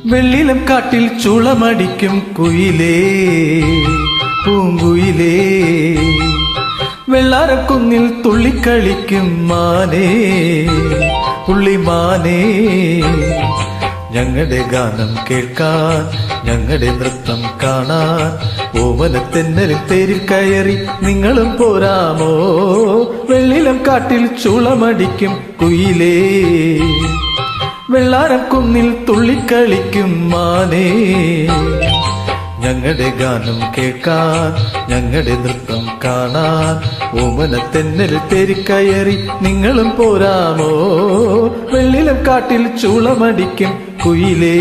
വെള്ളിലം കാട്ടിൽ ചുളമടിക്കും കുയിലേ പൂങ്കുയിലേ വെള്ളാരക്കുന്നിൽ തുള്ളിക്കളിക്കും മാനേ പുള്ളിമാനേ ഞങ്ങളുടെ ഗാനം കേൾക്കാൻ ഞങ്ങളുടെ നൃത്തം കാണാൻ ഓമനത്തെന്നലിൽ തേരിൽ കയറി നിങ്ങളും പോരാമോ വെള്ളിലം കാട്ടിൽ ചുളമടിക്കും കുയിലേ വെള്ളാരം കുന്നിൽ തുള്ളിക്കളിക്കും മാനേ ഞങ്ങളുടെ ഗാനം കേൾക്കാൻ ഞങ്ങളുടെ നൃത്തം കാണാൻ ഓമനത്തെന്നൽ തെരിക്കയറി നിങ്ങളും പോരാമോ വെള്ളിലം കാട്ടിൽ ചൂളമടിക്കും കുയിലേ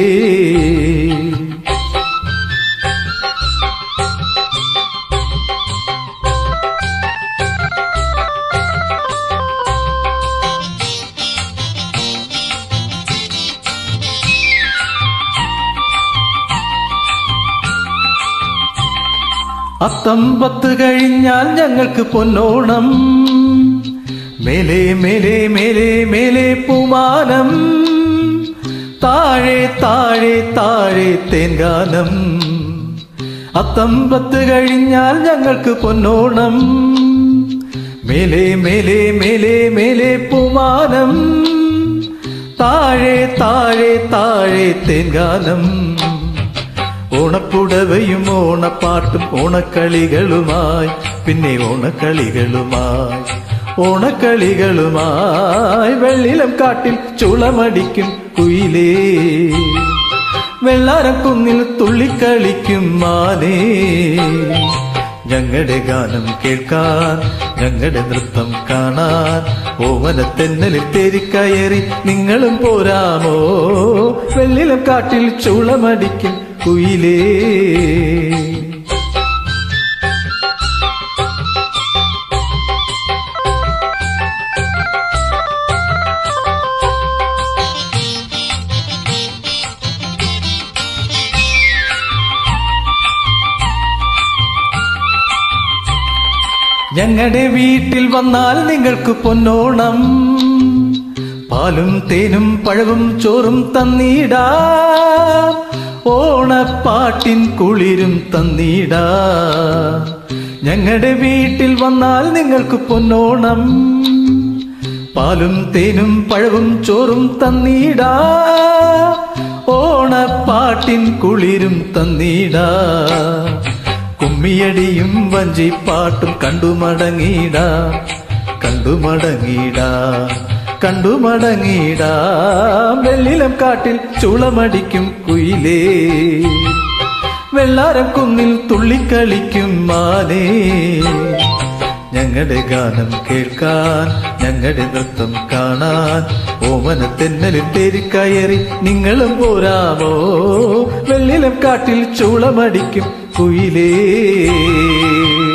അത്തമ്പത്ത് കഴിഞ്ഞാൽ ഞങ്ങൾക്ക് പൊന്നോണം മേലെ മേലെ മേലെ മേലെ പൂമാനം താഴെ താഴെ താഴെ തേൻഗാനം അത്തമ്പത്ത് കഴിഞ്ഞാൽ ഞങ്ങൾക്ക് പൊന്നോണം മേലെ മേലെ മേലെ മേലെ പൂമാനം താഴെ താഴെ താഴെ തേൻഗാനം ഓണപ്പുടവയും ഓണപ്പാട്ടും ഓണക്കളികളുമായി പിന്നെ ഓണക്കളികളുമായി ഓണക്കളികളുമായി വെള്ളിലം കാട്ടിൽ ചുളമടിക്കും കുയിലേ വെള്ളാരക്കുന്നിൽ തുള്ളിക്കളിക്കും മാനേ ഞങ്ങളുടെ ഗാനം കേൾക്കാൻ ഞങ്ങളുടെ നൃത്തം കാണാൻ ഓമനത്തെന്നലിൽ തേരിക്കയറി നിങ്ങളും പോരാമോ വെള്ളിലം കാട്ടിൽ ചുളമടിക്കും കുയിലേ ഞങ്ങളുടെ വീട്ടിൽ വന്നാൽ നിങ്ങൾക്ക് പൊന്നോണം പാലും തേനും പഴവും ചോറും തന്നീടാ ഓണപ്പാട്ടിൻ കുളിരും തന്നീടാ ഞങ്ങളുടെ വീട്ടിൽ വന്നാൽ നിങ്ങൾക്ക് പൊന്നോണം പാലും തേനും പഴവും ചോറും തന്നീടാ ഓണപ്പാട്ടിൻ കുളിരും തന്നീടാ കുമ്മിയടിയും വഞ്ചിപ്പാട്ടും കണ്ടുമടങ്ങിടാ കണ്ടുമടങ്ങിടാ കണ്ടുമടങ്ങിടാ വെള്ളിലം കാട്ടിൽ ചുളമടിക്കും കുയിലേ വെള്ളാരം കുന്നിൽ തുള്ളിക്കളിക്കും മാനേ ഞങ്ങളുടെ ഗാനം കേൾക്കാൻ ഞങ്ങളുടെ നൃത്തം കാണാൻ ഓമനത്തെന്നലിൽ തേരിക്കയറി നിങ്ങളും പോരാമോ വെള്ളിലം കാട്ടിൽ ചൂളമടിക്കും കുയിലേ